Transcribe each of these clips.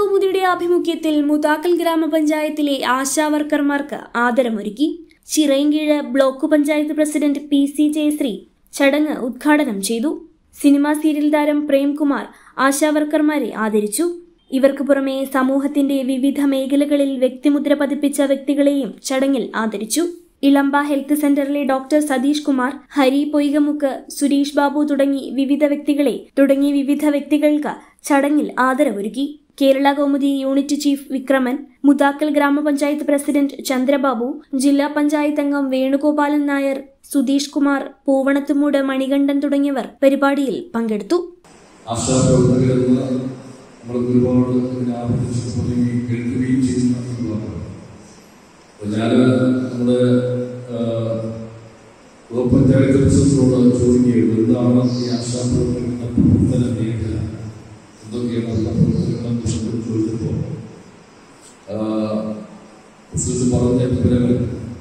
കൗമുദിയുടെ ആഭിമുഖ്യത്തിൽ മുതാക്കൽ ഗ്രാമപഞ്ചായത്തിലെ ആശാവർക്കർമാർക്ക് ആദരമൊരുക്കി Chirayinkeezhu block panchayat president P C Jayasree ചടങ്ങ് ഉദ്ഘാടനം ചെയ്തു സിനിമാ സീരിയൽ താരം പ്രേംകുമാർ ആശാവർക്കർമാരെ ആദരിച്ചു ഇവർക്ക് പുറമെ സമൂഹത്തിന്റെ വിവിധ മേഖലകളിൽ വ്യക്തിമുദ്ര പതിപ്പിച്ച വ്യക്തികളെയും ചടങ്ങിൽ ആദരിച്ചു ഇളമ്പ ഹെൽത്ത് സെന്ററിലെ ഡോക്ടർ സതീഷ് കുമാർ ഹരി പൊയ്കമുക്ക് സുരേഷ് ബാബു തുടങ്ങി വിവിധ വ്യക്തികളെ തുടങ്ങി വിവിധ വ്യക്തികൾക്ക് ചടങ്ങിൽ ആദരവൊരുക്കി കേരള കൗമുദി യൂണിറ്റ് ചീഫ് വിക്രമൻ മുതാക്കൽ ഗ്രാമപഞ്ചായത്ത് പ്രസിഡന്റ് ചന്ദ്രബാബു ജില്ലാ പഞ്ചായത്ത് അംഗം വേണുഗോപാലൻ നായർ സുധീഷ് കുമാർ പൂവണത്തുമൂട് മണികണ്ഠൻ തുടങ്ങിയവർ പരിപാടിയിൽ പങ്കെടുത്തു ആശാപ്രവർത്തകരെന്ന് നമ്മൾ ഒരുപാട് ഇതിനെ ആവർത്തിച്ച് തുടങ്ങി കേൾക്കുകയും ചെയ്യുന്ന എന്നുള്ളതാണ് അപ്പോൾ ഞാൻ നമ്മുടെ ആ, ബ്ലോക്ക് പഞ്ചായത്ത് പ്രസിഡന്റിനോട് ചോദിക്കുകയായിരുന്നു എന്താണ് ഈ ആശാപ്രവർത്തകരുടെ പ്രവർത്തന മേഖല എന്തൊക്കെയാണ് ആശാപ്രവർത്തകരുടെ പ്രശ്നം ചോദിച്ചപ്പോൾ ആ, പ്രസിഡന്റ് പറഞ്ഞ വിവരങ്ങൾ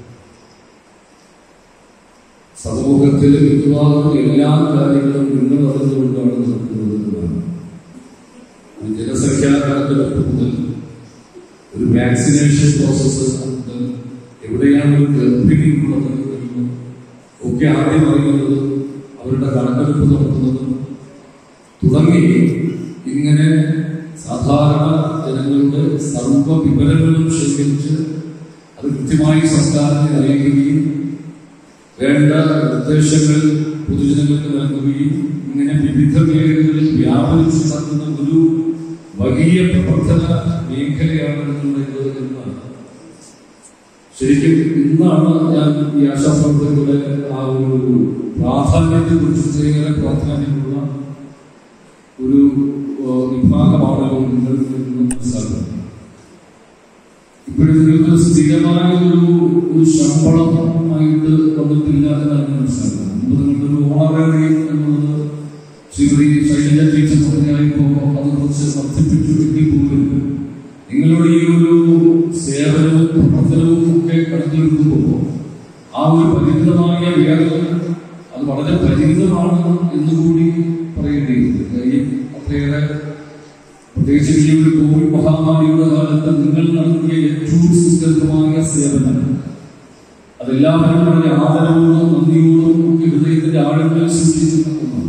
സമൂഹത്തിൽ മിക്കവാറും എല്ലാ കാര്യങ്ങളും നിങ്ങൾ അറിഞ്ഞുകൊണ്ടാണ് നടക്കുന്നത് എന്നാണ് ഒരു ജനസംഖ്യാ കണക്കെടുപ്പ് മുതൽ ഒരു വാക്സിനേഷൻ പ്രോസസ്സ് മുതൽ എവിടെയാണ് ഒരു ഗർഭിണി ഉള്ളത് എന്നും ഒക്കെ ആദ്യം അറിയുന്നത് അവരുടെ കണക്കെടുപ്പ് നടത്തുന്നതും തുടങ്ങി ഇങ്ങനെ സാധാരണ ജനങ്ങളുടെ സർവ്വ വിവരങ്ങളും ശേഖരിച്ച് അത് കൃത്യമായി സർക്കാരിനെ അറിയിക്കുകയും വേണ്ട നിർദ്ദേശങ്ങൾ പൊതുജനങ്ങൾക്ക് നൽകുകയും ഇങ്ങനെ വിവിധ മേഖലകളിൽ വ്യാപരിച്ചു നടത്തുന്ന ഒരു വലിയ പ്രവർത്തന മേഖലയാണ് നിങ്ങളുടേത് എന്നാണ് ശരിക്കും ഇന്നാണ് ഞാൻ ഈ ആശാപ്രവർത്തകരുടെ ആ ഒരു പ്രാധാന്യത്തെ കുറിച്ച് ഏറെ പ്രാധാന്യമുള്ള ഒരു ഏഹ്, വിഭാഗമാണല്ലോ നിങ്ങൾക്ക് എന്ന് മനസ്സിലാക്കുന്നത് ഇപ്പോഴും നിങ്ങൾക്ക് സ്ഥിരമായ ഒരു ഒരു ശമ്പളമായിട്ട് വന്നിട്ടില്ല എന്നാണ് ഞാൻ മനസ്സിലാക്കുന്നത് മുമ്പ് നിങ്ങളുടെ ഒരു ഓണററി എന്നുള്ളത് ശ്രീമതി ശൈലജ ടീച്ചർ പറഞ്ഞായപ്പോൾ അത് കുറച്ച് വർദ്ധിപ്പിച്ചു എങ്കിൽ പോലും നിങ്ങളുടെ ഈ ഒരു സേവനവും പ്രവർത്തനവും ഒക്കെ കണക്കിലെടുക്കുമ്പോൾ ആ ഒരു പരിമിതമായ വേഗം അത് വളരെ പരിമിതമാണ് എന്നുകൂടി പറയേണ്ടിയിരിക്കുന്നു കാര്യം അത്രയേറെ പ്രത്യേകിച്ച് ഈ ഒരു കോവിഡ് മഹാമാരിയുടെ കാലത്ത് നിങ്ങൾ നടത്തിയ ഏറ്റവും സുസ്ഥിരമായ സേവനം അതെല്ലാവരും വളരെ ആദരവോടും നന്ദിയോടും ഒക്കെ ഹൃദയത്തിന്റെ ആഴങ്ങളിൽ സൂക്ഷിക്കുന്ന ഒന്നാണ്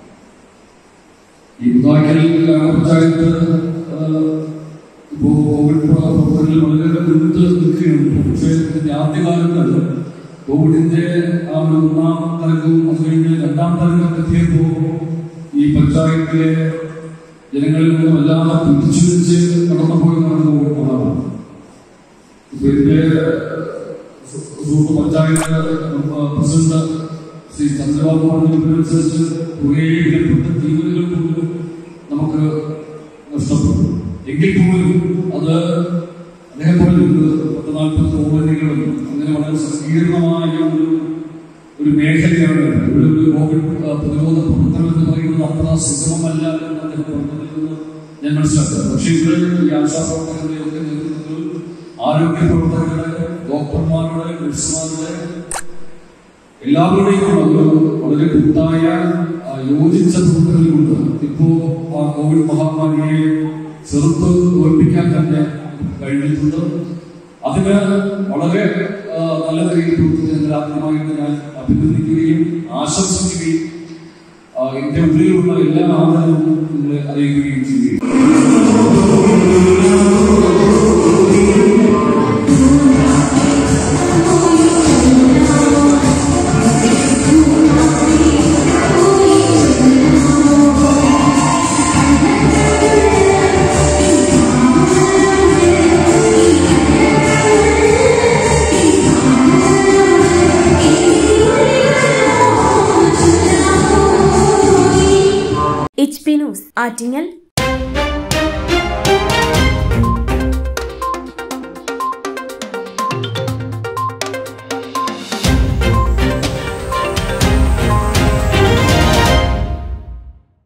ഈ മുതാക്കൽ ഗ്രാമപഞ്ചായത്ത് ആഹ്, ഇപ്പോ കോവിഡ് പ്രവർത്തനങ്ങളിൽ വളരെ മുൻപ് നിൽക്കുകയാണ് പക്ഷേ ഇതിന്റെ ആദ്യകാലത്ത് കോവിഡിന്റെ ആ ഒരു ഒന്നാം തരംഗവും അത് കഴിഞ്ഞ് രണ്ടാം തരംഗം എത്തിയപ്പോ ഈ പഞ്ചായത്തിലെ ജനങ്ങളിൽ നിന്നും വല്ലാതെ പിടിച്ചു വെച്ച് കടന്നുപോയെന്നാണ് കോവിഡ് മഹാമാരി ഇപ്പൊ ഇതിന്റെ സൂപ്പർ പഞ്ചായത്ത് പ്രസിഡന്റ് ശ്രീ ചന്ദ്രബാബു പറഞ്ഞനുസരിച്ച് കുറേ വിലപ്പെട്ട ജീവനുകൾ പോലും നമുക്ക് നഷ്ടപ്പെട്ടു എങ്കിൽ പോലും അത് അദ്ദേഹം പറഞ്ഞു പത്ത് നാൽപ്പത് കോളനികളും അങ്ങനെ വളരെ സങ്കീർണമായ ഒരു ഒരു മേഖലയാണ് ഇവിടെ ഒരു കോവിഡ് ആ, പ്രതിരോധ പ്രവർത്തനം എന്ന് പറയുന്നത് അത്ര സുഗമമല്ല എന്ന് അദ്ദേഹം പറഞ്ഞതിൽ നിന്ന് ഞാൻ മനസ്സിലാക്കുക പക്ഷേ ഇവിടെ ഈ ആശാപ്രവർത്തകരുടെയൊക്കെ നേതൃത്വത്തിൽ ആരോഗ്യ പ്രവർത്തകരുടെ ഡോക്ടർമാരുടെ നഴ്സുമാരുടെ എല്ലാവരുടെയും ഒരു വളരെ കൂട്ടായ ആ, യോജിച്ച പ്രവർത്തനങ്ങളുണ്ട് ഇപ്പോ ആ കോവിഡ് മഹാമാരിയെ ചെറുത്ത് തോൽപ്പിക്കാൻ തന്നെ കഴിഞ്ഞിട്ടുണ്ട് അതിന് വളരെ ആ, നല്ല നിലയിൽ പ്രവർത്തിച്ചതിൽ ആദ്യമായിട്ട് ഞാൻ അഭിനന്ദിക്കുകയും ആശംസിക്കുകയും ആ, എന്റെ ഉള്ളിലുള്ള എല്ലാ ആദരവും നിങ്ങളെ അറിയിക്കുകയും ചെയ്യുകയും എച്ച് പി ന്യൂസ് ആറ്റിങ്ങൽ